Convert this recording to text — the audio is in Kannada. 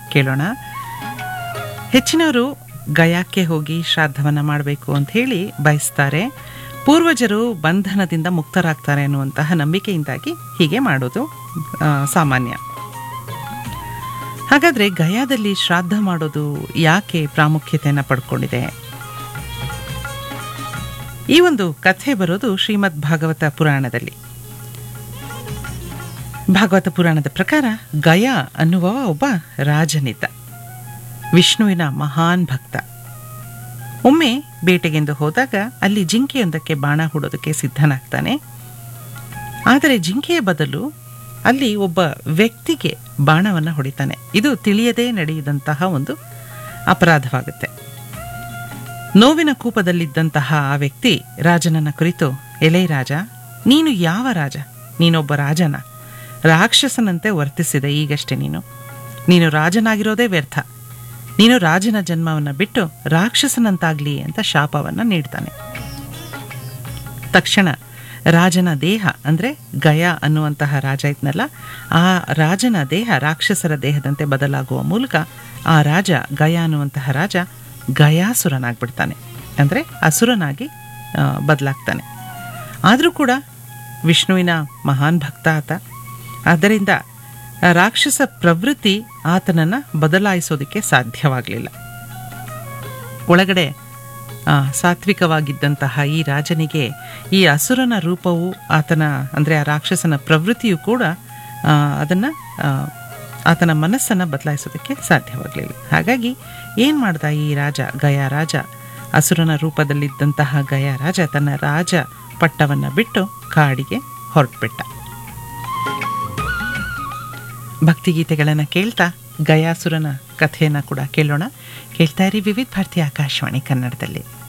ಕೇಳೋಣ ಹೆಚ್ಚಿನವರು ಗಯಾಕ್ಕೆ ಹೋಗಿ ಶ್ರಾದ್ದವನ್ನು ಮಾಡಬೇಕು ಅಂತ ಹೇಳಿ ಬಯಸ್ತಾರೆ ಪೂರ್ವಜರು ಬಂಧನದಿಂದ ಮುಕ್ತರಾಗ್ತಾರೆ ಅನ್ನುವಂತಹ ನಂಬಿಕೆಯಿಂದಾಗಿ ಹೀಗೆ ಮಾಡೋದು ಆ, ಸಾಮಾನ್ಯ ಹಾಗಾದರೆ ಗಯಾದಲ್ಲಿ ಶ್ರಾದ್ದ ಮಾಡೋದು ಯಾಕೆ ಪ್ರಾಮುಖ್ಯತೆಯನ್ನು ಪಡ್ಕೊಂಡಿದೆ ಈ ಒಂದು ಕಥೆ ಬರೋದು ಶ್ರೀಮದ್ ಭಾಗವತ ಪುರಾಣದಲ್ಲಿ ಭಾಗವತ ಪುರಾಣದ ಪ್ರಕಾರ ಗಯಾ ಅನ್ನುವ ಒಬ್ಬ ರಾಜನಿದ್ದ ವಿಷ್ಣುವಿನ ಮಹಾನ್ ಭಕ್ತ ಒಮ್ಮೆ ಬೇಟೆಗೆಂದು ಹೋದಾಗ ಅಲ್ಲಿ ಜಿಂಕೆಯೊಂದಕ್ಕೆ ಬಾಣ ಹೂಡೋದಕ್ಕೆ ಸಿದ್ಧನಾಗ್ತಾನೆ ಆದರೆ ಜಿಂಕೆಯ ಬದಲು ಅಲ್ಲಿ ಒಬ್ಬ ವ್ಯಕ್ತಿಗೆ ಬಾಣವನ್ನು ಹೊಡಿತಾನೆ ಇದು ತಿಳಿಯದೇ ನಡೆಯದಂತಹ ಒಂದು ಅಪರಾಧವಾಗುತ್ತೆ ನೋವಿನ ಕೂಪದಲ್ಲಿದ್ದಂತಹ ಆ ವ್ಯಕ್ತಿ ರಾಜನನ್ನ ಕುರಿತು ಎಲೈ ರಾಜ ನೀನು ಯಾವ ರಾಜ ನೀನೊಬ್ಬ ರಾಜನ ರಾಕ್ಷಸನಂತೆ ವರ್ತಿಸಿದೆ ಈಗಷ್ಟೇ ನೀನು ನೀನು ರಾಜನಾಗಿರೋದೇ ವ್ಯರ್ಥ ನೀನು ರಾಜನ ಜನ್ಮವನ್ನು ಬಿಟ್ಟು ರಾಕ್ಷಸನಂತಾಗ್ಲಿ ಅಂತ ಶಾಪವನ್ನು ನೀಡ್ತಾನೆ ತಕ್ಷಣ ರಾಜನ ದೇಹ ಅಂದರೆ ಗಯ ಅನ್ನುವಂತಹ ರಾಜ ಇದ್ನಲ್ಲ ಆ ರಾಜನ ದೇಹ ರಾಕ್ಷಸರ ದೇಹದಂತೆ ಬದಲಾಗುವ ಮೂಲಕ ಆ ರಾಜ ಗಯ ಅನ್ನುವಂತಹ ರಾಜ ಗಯಾಸುರನಾಗ್ಬಿಡ್ತಾನೆ ಅಂದರೆ ಅಸುರನಾಗಿ ಆ, ಬದಲಾಗ್ತಾನೆ ಆದರೂ ಕೂಡ ವಿಷ್ಣುವಿನ ಮಹಾನ್ ಭಕ್ತ ಆತ ಆದ್ದರಿಂದ ಆ ರಾಕ್ಷಸ ಪ್ರವೃತ್ತಿ ಆತನನ್ನು ಬದಲಾಯಿಸೋದಕ್ಕೆ ಸಾಧ್ಯವಾಗಲಿಲ್ಲ ಒಳಗಡೆ ಆ, ಸಾತ್ವಿಕವಾಗಿದ್ದಂತಹ ಈ ರಾಜನಿಗೆ ಈ ಅಸುರನ ರೂಪವು ಆತನ ಅಂದರೆ ಆ ರಾಕ್ಷಸನ ಪ್ರವೃತ್ತಿಯು ಕೂಡ ಅದನ್ನು ಆತನ ಮನಸ್ಸನ್ನು ಬದಲಾಯಿಸೋದಕ್ಕೆ ಸಾಧ್ಯವಾಗಲಿಲ್ಲ ಹಾಗಾಗಿ ಏನು ಮಾಡ್ದ ಈ ರಾಜ ಗಯ ರಾಜ ಅಸುರನ ರೂಪದಲ್ಲಿದ್ದಂತಹ ಗಯ ರಾಜ ತನ್ನ ರಾಜ ಪಟ್ಟವನ್ನು ಬಿಟ್ಟು ಕಾಡಿಗೆ ಹೊರಟ್ಬಿಟ್ಟ ಭಕ್ತಿಗೀತೆಗಳನ್ನು ಕೇಳ್ತಾ ಗಯಾಸುರನ ಕಥೆಯನ್ನು ಕೂಡ ಕೇಳೋಣ ಕೇಳ್ತಾ ಇರಿ ವಿವಿಧ ಭಾರತಿ ಆಕಾಶವಾಣಿ ಕನ್ನಡದಲ್ಲಿ